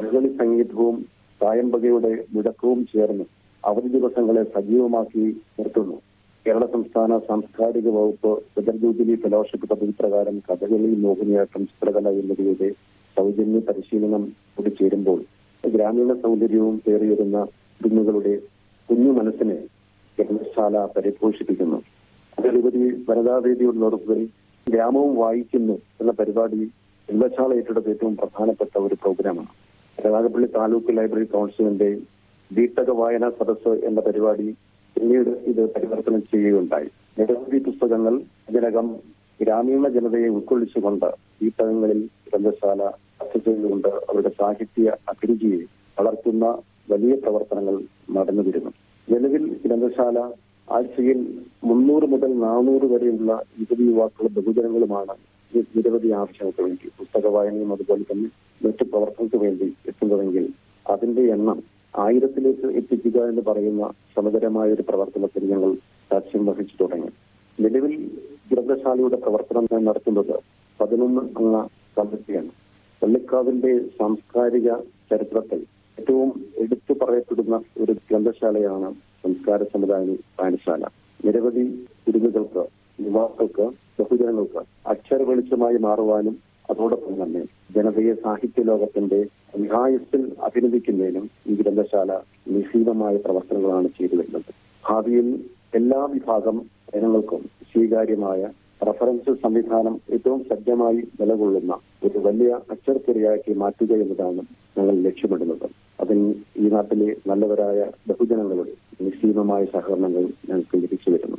കഥകളി സംഗീതവും തായമ്പകയുടെ മുഴക്കവും ചേർന്ന് അവധി ദിവസങ്ങളെ സജീവമാക്കി നിർത്തുന്നു കേരള സംസ്ഥാന സാംസ്കാരിക വകുപ്പ് ബദർജൂബിലി ഫെലോഷിപ്പ് പദ്ധതി പ്രകാരം കഥകളി മോഹിനിയാട്ടം ചിത്രകല എന്നിവയുടെ സൗജന്യ പരിശീലനം കൂടി ചേരുമ്പോൾ ഗ്രാമീണ സൗന്ദര്യവും പേറിയിരുന്ന കുഞ്ഞുങ്ങളുടെ കുഞ്ഞു മനസ്സിനെ ഗ്രന്ഥശാല പരിപോഷിപ്പിക്കുന്നു അതിലുപരി വനിതാവേദിയുടെ നേതൃത്വത്തിൽ ഗ്രാമവും വായിക്കുന്നു എന്ന പരിപാടി ഗ്രന്ഥശാല ഏറ്റെടുത്ത ഏറ്റവും പ്രധാനപ്പെട്ട ഒരു പ്രോഗ്രാമാണ് കരുനാഗപ്പള്ളി താലൂക്ക് ലൈബ്രറി കൗൺസിലിന്റെ വീട്ടക വായനാ സദസ്സ് എന്ന പരിപാടി പിന്നീട് ഇത് പരിവർത്തനം ചെയ്യുകയുണ്ടായി നിരവധി പുസ്തകങ്ങൾ ഇതിനകം ഗ്രാമീണ ജനതയെ ഉൾക്കൊള്ളിച്ചുകൊണ്ട് വീട്ടകങ്ങളിൽ ഗ്രന്ഥശാല ചർച്ച ചെയ്തുകൊണ്ട് അവരുടെ സാഹിത്യ അഭിരുചിയെ വളർത്തുന്ന വലിയ പ്രവർത്തനങ്ങൾ നടന്നു വരുന്നു നിലവിൽ ഗ്രന്ഥശാല ആഴ്ചയിൽ മുന്നൂറ് മുതൽ നാനൂറ് വരെയുള്ള യുവതി യുവാക്കളും ബഹുജനങ്ങളുമാണ് ഈ നിരവധി ആവശ്യങ്ങൾക്ക് വേണ്ടി പുസ്തക വായനയും അതുപോലെ തന്നെ മറ്റു പ്രവർത്തനങ്ങൾക്ക് വേണ്ടി എത്തുന്നതെങ്കിൽ അതിന്റെ എണ്ണം ആയിരത്തിലേക്ക് എത്തിക്കുക എന്ന് പറയുന്ന സമകരമായ ഒരു പ്രവർത്തനത്തിന് ഞങ്ങൾ സാക്ഷ്യം വഹിച്ചു തുടങ്ങി നിലവിൽ ഗ്രന്ഥശാലയുടെ പ്രവർത്തനം ഞാൻ നടത്തുന്നത് പതിനൊന്ന് അംഗ കമ്മിറ്റിയാണ് പള്ളിക്കാവിന്റെ സാംസ്കാരിക ചരിത്രത്തിൽ ഏറ്റവും എടുത്തു പറയപ്പെടുന്ന ഒരു ഗ്രന്ഥശാലയാണ് സംസ്കാര സമുദായ വായനശാല നിരവധി കുരുന്നുകൾക്ക് യുവാക്കൾക്ക് ബഹുജനങ്ങൾക്ക് അക്ഷര വെളിച്ചമായി മാറുവാനും അതോടൊപ്പം തന്നെ ജനതയെ സാഹിത്യ ലോകത്തിന്റെ നിഹായത്തിൽ അഭിനന്ദിക്കുന്നതിനും ഈ ഗ്രന്ഥശാല നിശീതമായ പ്രവർത്തനങ്ങളാണ് ചെയ്തു വരുന്നത് ഭാവിയിൽ എല്ലാ വിഭാഗം ജനങ്ങൾക്കും സ്വീകാര്യമായ റഫറൻസ് സംവിധാനം ഏറ്റവും സജ്ജമായി നിലകൊള്ളുന്ന ഒരു വലിയ അക്ഷരത്തിരയാക്കി മാറ്റുക എന്നതാണ് ഞങ്ങൾ ലക്ഷ്യമിടുന്നത് അതിന് ഈ നാട്ടിലെ നല്ലവരായ ബഹുജനങ്ങളുടെ നിശ്ചിതമായ സഹകരണങ്ങൾ ഞങ്ങൾക്ക് ലഭിച്ചു വരുന്നു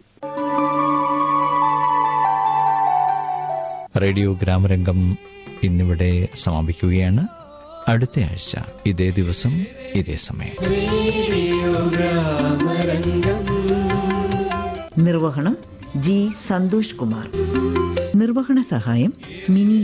റേഡിയോ ഗ്രാമരംഗം ഇന്നിവിടെ സമാപിക്കുകയാണ് അടുത്ത ആഴ്ച ഇതേ ദിവസം ഇതേ സമയം നിർവഹണം ജി സന്തോഷ് കുമാർ നിർവഹണ സഹായം മിനി